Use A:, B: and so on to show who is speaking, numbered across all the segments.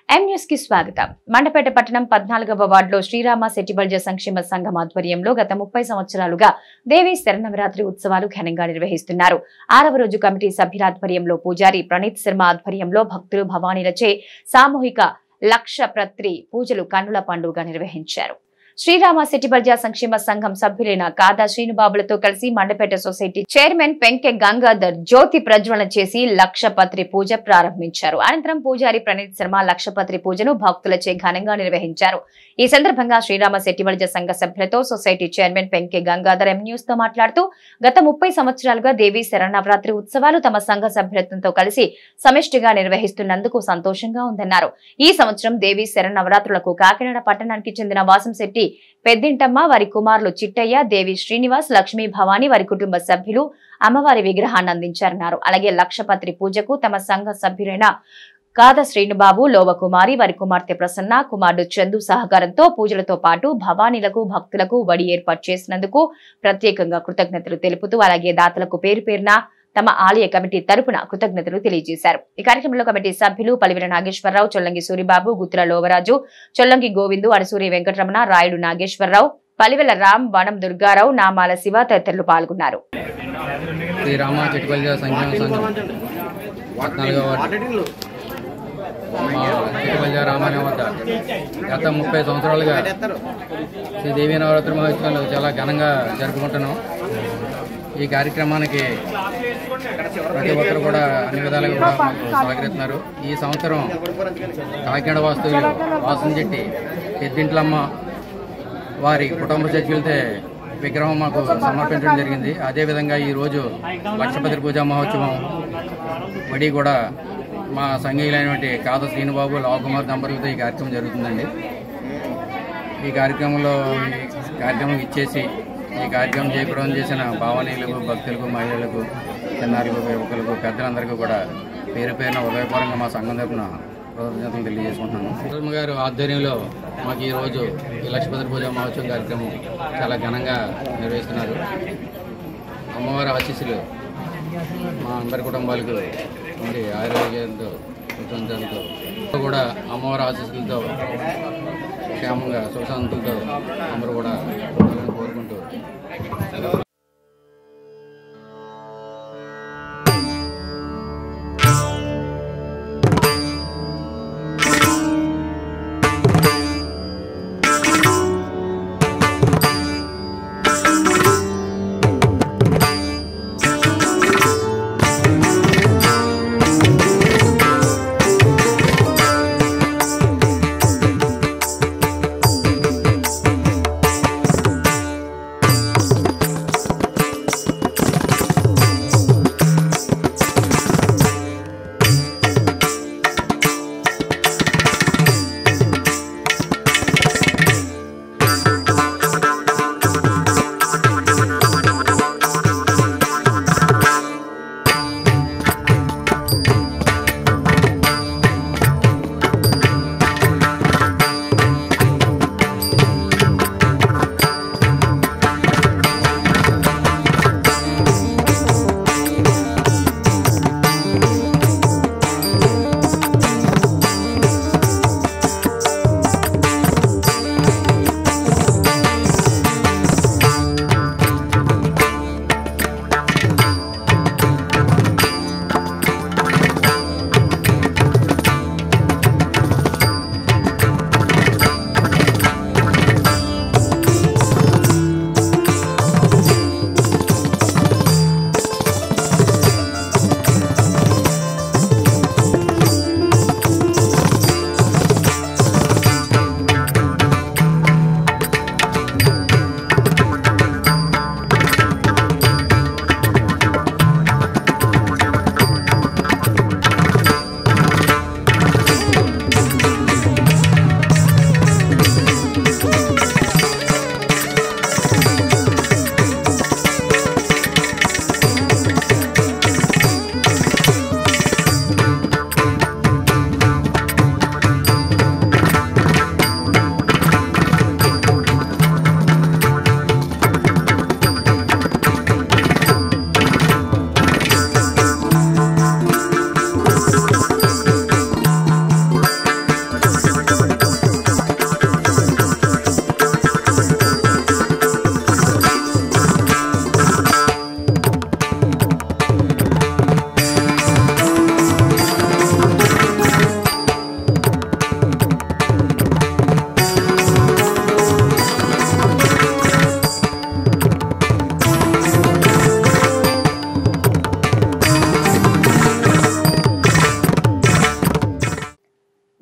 A: M news కి స్వాగతం మండపేట పట్టణం పద్నాలుగవ వార్డులో శ్రీరామ సెటిబల్జ సంక్షేమ సంఘం ఆధ్వర్యంలో గత ముప్పై సంవత్సరాలుగా దేవి శరణవరాత్రి ఉత్సవాలు ఘనంగా నిర్వహిస్తున్నారు ఆరవ రోజు కమిటీ సభ్యుల ఆధ్వర్యంలో పూజారి ప్రణీత్ శర్మ ఆధ్వర్యంలో భక్తులు భవానీలచే సామూహిక లక్ష ప్రత్రి పూజలు కన్నుల పండుగ నిర్వహించారు శ్రీరామ సెటిబల్జ సంక్షేమ సంఘం సభ్యులైన కాదా శ్రీనుబాబులతో కలిసి మండపేట సొసైటీ చైర్మన్ పెంకె గంగాధర్ జ్యోతి ప్రజ్వలన చేసి లక్షపత్రి పూజ ప్రారంభించారు అనంతరం పూజారి ప్రణీత్ శర్మ లక్షపత్రి పూజను భక్తులచే ఘనంగా నిర్వహించారు ఈ సందర్భంగా శ్రీరామ సెట్టిబల్జ సంఘ సభ్యులతో society chairman Penke Gangadhar M news తో మాట్లాడుతూ గత ముప్పై సంవత్సరాలుగా దేవి శరణవరాత్రి ఉత్సవాలు తమ సంఘ సభ్యులతో కలిసి సమిష్టిగా నిర్వహిస్తున్నందుకు సంతోషంగా ఉందన్నారు ఈ సంవత్సరం దేవి శరణవరాత్రులకు కాకినాడ పట్టణానికి చెందిన వాసంశెట్టి పెద్దింటమ్మ వారి కుమారులు చిట్టయ్య దేవి శ్రీనివాస్ లక్ష్మీ భవాని వారి కుటుంబ సభ్యులు అమ్మవారి విగ్రహాన్ని అందించారన్నారు అలాగే లక్షపత్రి పూజకు తమ సంఘ సభ్యులైన కాద శ్రీనుబాబు లోవకుమారి వారి కుమార్తె ప్రసన్న కుమారుడు చందు సహకారంతో పూజలతో పాటు భవానీలకు భక్తులకు వడి ఏర్పాటు చేసినందుకు ప్రత్యేకంగా కృతజ్ఞతలు తెలుపుతూ అలాగే దాతలకు పేరు పేరున తమ ఆలయ కమిటీ తరపున కృతజ్ఞతలు తెలియజేశారు ఈ కార్యక్రమంలో కమిటీ సభ్యులు పలివిన నాగేశ్వరరావు చొల్లంగి సూరిబాబు గుత్తుల లోవరాజు చొల్లంగి గోవిందు అడసూరి వెంకటరమణ రాయుడు నాగేశ్వరరావు పలివెల రామ్ వనం దుర్గారావు నామాల శివ తదితరులు పాల్గొన్నారు
B: శ్రీ రామ చిట్టుపల్లి సంక్షేమ సంఘం పద్నాలుగో వార్డు మా చిట్టుపల్లి రామాలయం వద్ద గత ముప్పై సంవత్సరాలుగా శ్రీ దేవీ నవరాత్రి మహోత్సవాలు చాలా ఘనంగా జరుపుకుంటున్నాం ఈ కార్యక్రమానికి ప్రతి ఒక్కరు కూడా అన్ని విధాలుగా కూడా మాకు సహకరిస్తున్నారు ఈ సంవత్సరం కాకినాడ వాస్తువులు వాసం చెట్టి పెద్దింట్లమ్మ వారి కుటుంబ సభ్యులతో విగ్రహం మాకు సమర్పించడం జరిగింది అదేవిధంగా ఈరోజు లక్షపతి పూజా మహోత్సవం వడి కూడా మా సంఘీయులైనటువంటి కాద శ్రీనుబాబు లవకుమార్ దంపతులతో ఈ కార్యక్రమం జరుగుతుందండి ఈ కార్యక్రమంలో ఈ కార్యక్రమం ఇచ్చేసి ఈ కార్యక్రమం జయప్రదం చేసిన భావనీయులకు భక్తులకు మహిళలకు చిన్నారులకు యువకులకు పెద్దలందరికీ కూడా పేరు పేరున హృదయపూర్వకంగా మా సంఘం తరపున కృతజ్ఞతలు తెలియజేసుకుంటున్నాను సుధర్మ గారు ఆధ్వర్యంలో మాకు ఈ రోజు ఈ లక్ష్మీపతి పూజ మహోత్సవం కార్యక్రమం చాలా ఘనంగా నిర్వహిస్తున్నారు అమ్మవారి ఆశీస్సులు మా అందరి కుటుంబాలకు ఉండి ఆరోగ్యంతో కుటుంబంతో కూడా అమ్మవారి ఆశీస్సులతో క్షేమంగా సుఖశాంతులతో అందరూ కూడా ఉండాలని కోరుకుంటూ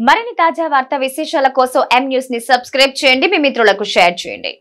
A: మరిన్ని తాజా వార్తా విశేషాల కోసం ఎం న్యూస్ ని సబ్స్క్రైబ్ చేయండి మీ మిత్రులకు షేర్ చేయండి